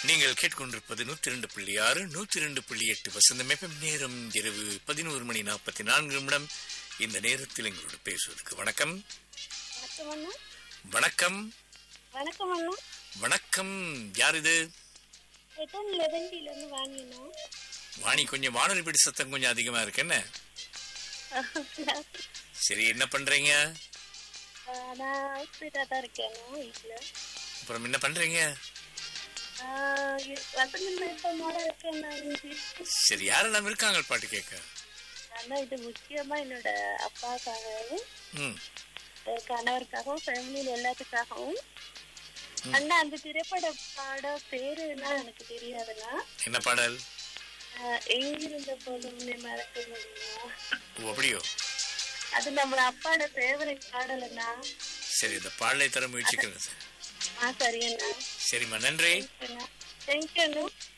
நீங்கள் கேட்கொண்டிருப்பது நூத்தி ரெண்டு புள்ளி ஆறு நூத்தி ரெண்டு புள்ளி எட்டு வசந்தம் எஃப்எம் நேரம் இரவு பதினோரு மணி நாற்பத்தி நான்கு நிமிடம் இந்த நேரத்தில் எங்களோடு பேசுவதற்கு வணக்கம் வணக்கம் அண்ணா வணக்கம் வணக்கம் அண்ணா வணக்கம் யார் இது எட்டன் லெவன்டில இருந்து வாங்கினோம் வாணி கொஞ்சம் வானொலி பிடி சத்தம் கொஞ்சம் அதிகமா இருக்கு என்ன சரி என்ன பண்றீங்க நான் ஹாஸ்பிட்டா தான் இருக்கேன் வீட்டுல அப்புறம் என்ன பண்றீங்க வசந்த விருப்பமோட இருக்கேன் நான் சரி யாரெல்லாம் இருக்காங்க பாட்டு கேட்க ஆனா இது முக்கியமா என்னோட அப்பாவுக்காகவும் ம் என் கணவருக்காகவும் ஃபேமிலியில எல்லாத்துக்காகவும் அண்ணா அந்த திரைப்பட பாட பேருன்னா எனக்கு தெரியாதுண்ணா என்ன பாடல் ஆஹ் எங்கிருந்த போதும் உன்னை மறக்க முடியுமா ஓ அப்படியோ அது நம்ம அப்பாவோட ஃபேவரட் பாடலண்ணா சரி இந்த பாடலை தர முயற்சிக்கிறேன் சார் ஆ சரியண்ணா சரிம்மா நன்றி தேங்க்யூ அண்ணா